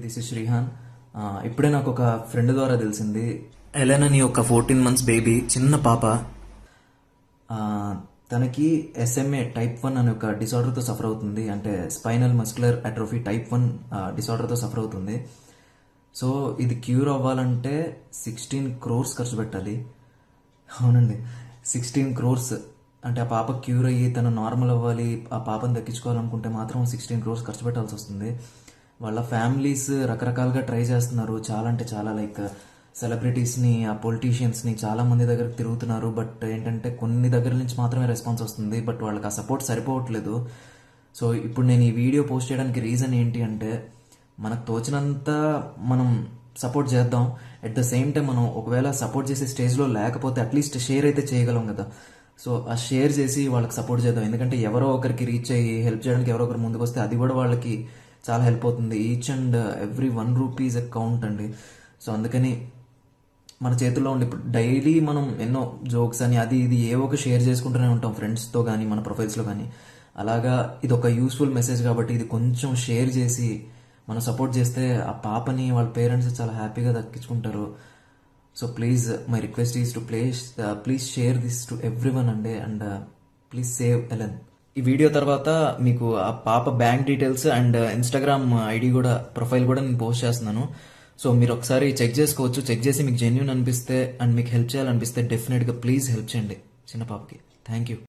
this is Shrihan ఆ, ఇప్పుడే నాకు ఒక ఫ్రెండ్ ద్వారా తెలిసింది ఎలెన్ అని ఒక ఫోర్టీన్ మంత్స్ బేబీ చిన్న పాప ఆ, తనకి ఎస్ఎంఏ టైప్ వన్ అనే ఒక డిసార్డర్తో సఫర్ అవుతుంది అంటే spinal muscular atrophy type one డిసార్డర్తో సఫర్ అవుతుంది సో ఇది క్యూర్ అవ్వాలంటే సిక్స్టీన్ క్రోర్స్ ఖర్చు పెట్టాలి అవునండి సిక్స్టీన్ క్రోర్స్ అంటే ఆ పాప క్యూర్ అయ్యి తను నార్మల్ అవ్వాలి ఆ పాపను దక్కించుకోవాలనుకుంటే మాత్రం సిక్స్టీన్ క్రోర్స్ ఖర్చు పెట్టాల్సి వస్తుంది వాళ్ళ ఫ్యామిలీస్ రకరకాలుగా ట్రై చేస్తున్నారు చాలా అంటే చాలా లైక్ సెలబ్రిటీస్ని ఆ పొలిటీషియన్స్ని చాలా మంది దగ్గరకు తిరుగుతున్నారు బట్ ఏంటంటే కొన్ని దగ్గర నుంచి మాత్రమే రెస్పాన్స్ వస్తుంది బట్ వాళ్ళకి ఆ సపోర్ట్ సరిపోవట్లేదు సో ఇప్పుడు నేను ఈ వీడియో పోస్ట్ చేయడానికి రీజన్ ఏంటి అంటే మనకు తోచినంత మనం సపోర్ట్ చేద్దాం అట్ ద సేమ్ టైం మనం ఒకవేళ సపోర్ట్ చేసే స్టేజ్లో లేకపోతే అట్లీస్ట్ షేర్ అయితే చేయగలం కదా సో ఆ షేర్ చేసి వాళ్ళకి సపోర్ట్ చేద్దాం ఎందుకంటే ఎవరో ఒకరికి రీచ్ అయ్యి హెల్ప్ చేయడానికి ఎవరో ఒకరు ముందుకు వస్తే అది కూడా వాళ్ళకి చాలా హెల్ప్ అవుతుంది each and every one rupees account అండి సో అందుకని మన చేతుల్లో ఉండి ఇప్పుడు డైలీ మనం ఎన్నో జోక్స్ అని అది ఇది ఏ ఒక షేర్ చేసుకుంటూనే ఉంటాం ఫ్రెండ్స్తో కానీ మన ప్రొఫైల్స్లో కానీ అలాగా ఇది ఒక యూస్ఫుల్ మెసేజ్ కాబట్టి ఇది కొంచెం షేర్ చేసి మనం సపోర్ట్ చేస్తే ఆ పాపని వాళ్ళ పేరెంట్స్ చాలా హ్యాపీగా దక్కించుకుంటారు so please my request is to place please share this to every one అండి అండ్ ప్లీజ్ సేవ్ ఎలెన్ ఈ వీడియో తర్వాత మీకు ఆ పాప bank details and Instagram ID కూడా ప్రొఫైల్ కూడా నేను పోస్ట్ చేస్తున్నాను సో మీరు ఒకసారి చెక్ చేసుకోవచ్చు చెక్ చేసి మీకు జెన్యున్ అనిపిస్తే అండ్ మీకు హెల్ప్ చేయాలనిపిస్తే డెఫినెట్గా ప్లీజ్ హెల్ప్ చేయండి చిన్న పాపకి థ్యాంక్ యూ